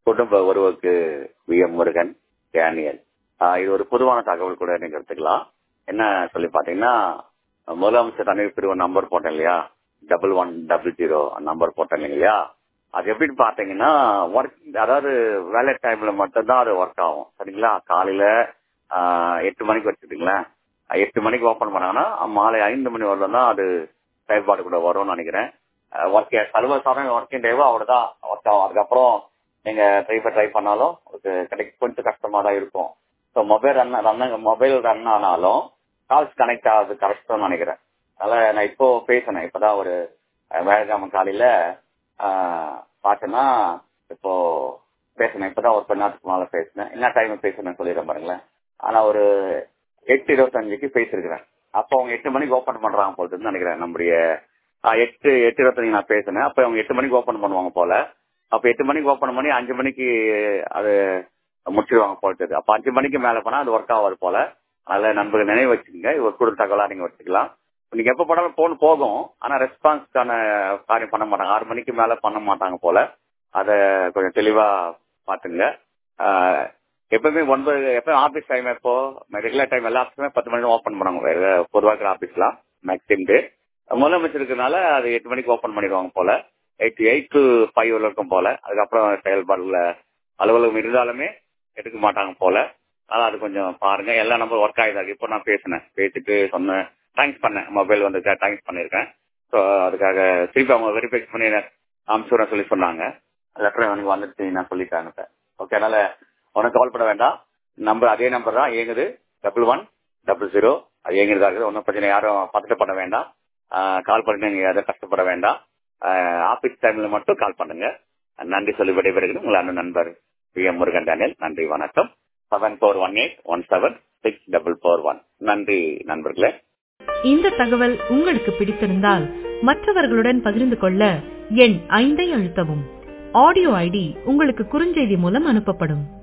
குடும்ப உறவுக்கு V M Murugan Daniel ஆஹ் இது ஒரு பொதுவான தகவல் கூட நீங்க எடுத்துக்கலாம் என்ன சொல்லி பாத்தீங்கன்னா முதலமைச்சர் தனி பிரிவு நம்பர் போட்டேன் இல்லையா double one double zero number போட்டேன் இல்லையா அது எப்படின்னு பாத்தீங்கன்னா ஒர்க் அதாவது வேலை டைம்ல மட்டும்தான் அது ஒர்க் ஆகும் சரிங்களா காலையில ஆஹ் எட்டு மணிக்கு வச்சுட்டுங்களேன் எட்டு மணிக்கு ஓபன் பண்ணாங்கன்னா மாலை ஐந்து மணி வரலாம் தான் அது செயல்பாடு கூட வரும்னு நினைக்கிறேன் ஒர்க் சர்வசாதாரண ஒர்க்கிங் டேவோ அவ்வளவுதான் ஒர்க் ஆகும் அதுக்கப்புறம் நீங்க ட்ரை ட்ரை பண்ணாலும் உங்களுக்கு கிடைக்க கொஞ்சம் கஷ்டமா தான் இருக்கும் so mobile run run mobile run ஆனாலும் கால்ஸ் கனெக்ட் ஆகுது கரெக்டாக நினைக்கிறேன் அதனால நான் இப்போ பேசினேன் இப்பதான் ஒரு வேலைக்கிழமை காலையில பார்த்தேன்னா இப்போ பேசினேன் இப்பதான் ஒரு கொஞ்ச நேரத்துக்கு மேல பேசினேன் என்ன டைம் பேசுனேன் சொல்லிடுறேன் பாருங்களேன் ஆனா ஒரு எட்டு இருபத்தஞ்சுக்கு பேசிருக்கிறேன் அப்போ அவங்க எட்டு மணிக்கு ஓபன் பண்றாங்க போல நினைக்கிறேன் நம்முடைய எட்டு எட்டு இருபத்தஞ்சு நான் பேசினேன் அப்ப அவங்க எட்டு மணிக்கு ஓபன் பண்ணுவாங்க போல அப்ப எட்டு மணிக்கு ஓபன் பண்ணி அஞ்சு மணிக்கு அது முடிச்சிருவாங்க போல அப்ப அஞ்சு மணிக்கு மேல போனா அது ஒர்க் ஆகாது போல அதனால நண்பர்கள் நினைவு வச்சுக்கோங்க ஒரு கூட தகவலா நீங்க வச்சுக்கலாம் நீங்க எப்ப போனாலும் போன் போகும் ஆனா ரெஸ்பான்ஸ்க்கான காரியம் பண்ண மாட்டாங்க ஆறு மணிக்கு மேல பண்ண மாட்டாங்க போல அத கொஞ்சம் தெளிவா பாத்துங்க எப்பவுமே ஒன்பது எப்பவும் ஆபீஸ் டைம் எப்போ ரெகுலர் டைம் எல்லா ஆஃபீஸுமே பத்து மணி ஓப்பன் பண்ணுவாங்க பொதுவாக இருக்கிற ஆபீஸ்லாம் மேக்ஸிமம் டே முதலமைச்சருக்குனால அது எட்டு மணிக்கு ஓப்பன் பண்ணிடுவாங்க போல எயிட் எயிட் டு ஃபைவ் இருக்கும் போல அதுக்கப்புறம் செயல்பாடுல அலுவலகம் இருந்தாலுமே எடுக்க மாட்டாங்க போல அதனால அது கொஞ்சம் பாருங்க எல்லா நம்பர் ஒர்க் ஆகிதாங்க இப்போ நான் பேசினேன் பேசிட்டு சொன்னேன் தேங்க்ஸ் பண்ணேன் மொபைல் வந்து தேங்க்ஸ் பண்ணியிருக்கேன் ஸோ அதுக்காக திருப்பி அவங்க வெரிஃபை பண்ணி அனுப்பிச்சுறேன் சொல்லி சொன்னாங்க லெட்டர் எனக்கு வந்துட்டு நான் சொல்லிட்டாங்க சார் ஓகே அதனால உனக்கு கால் பண்ண வேண்டாம் நம்பர் அதே நம்பர் தான் இயங்குது டபுள் ஒன் டபுள் ஜீரோ அது இயங்குறதா இருக்குது ஒன்றும் பிரச்சனை யாரும் பதட்ட பண்ண வேண்டாம் கால் பண்ணி நீங்க எதை கஷ்டப்பட வேண்டாம் ஆபீஸ் டைம்ல மட்டும் கால் பண்ணுங்க நன்றி சொல்லி விடைபெறுகிறேன் உங்கள் அண்ணன் நண்பர் பி எம் முருகன் டேனியல் நன்றி வணக்கம் seven four one eight one seven six double four one நன்றி நண்பர்களே இந்த தகவல் உங்களுக்கு பிடித்திருந்தால் மற்றவர்களுடன் பகிர்ந்து கொள்ள எண் ஐந்தை அழுத்தவும் ஆடியோ ஐடி உங்களுக்கு குறுஞ்செய்தி மூலம் அனுப்பப்படும்